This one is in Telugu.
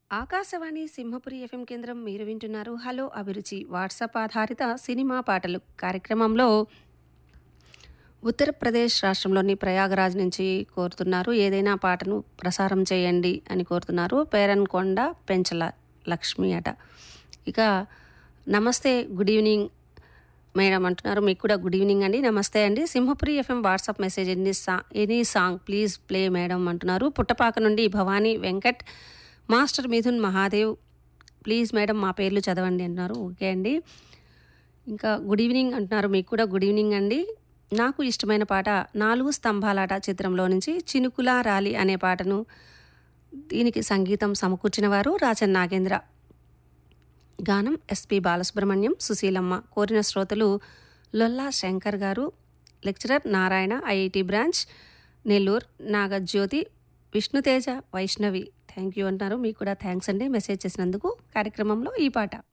ఆకాశవాణి సింహపురి ఎఫ్ఎం కేంద్రం మీరు వింటున్నారు హలో అభిరుచి వాట్సాప్ ఆధారిత సినిమా పాటలు కార్యక్రమంలో ఉత్తరప్రదేశ్ రాష్ట్రంలోని ప్రయాగరాజ్ నుంచి కోరుతున్నారు ఏదైనా పాటను ప్రసారం చేయండి అని కోరుతున్నారు పేరన్కొండ పెంచల లక్ష్మి అట ఇక నమస్తే గుడ్ ఈవినింగ్ మేడం అంటున్నారు మీకు కూడా గుడ్ ఈవినింగ్ అండి నమస్తే అండి Simhapuri FM WhatsApp message any సా any song please play madam అంటున్నారు పుట్టపాక నుండి Bhavani Venkat master Mithun Mahadev please madam మా పేర్లు చదవండి అంటున్నారు ఓకే అండి ఇంకా గుడ్ ఈవినింగ్ అంటున్నారు మీకు కూడా గుడ్ ఈవినింగ్ అండి నాకు ఇష్టమైన పాట నాలుగు స్తంభాలాట చిత్రంలో నుంచి చినుకులా రాలి అనే పాటను దీనికి సంగీతం సమకూర్చిన వారు రాజన్ నాగేంద్ర గానం ఎస్పి బాలసుబ్రహ్మణ్యం సుశీలమ్మ కోరిన శ్రోతలు Lolla Shankar garu lecturer Narayana IIT branch Nellore Nagajyothi Vishnuteja Vaishnavi thank you అంటున్నారు మీకు కూడా థ్యాంక్స్ అండి మెసేజ్ చేసినందుకు కార్యక్రమంలో ఈ పాట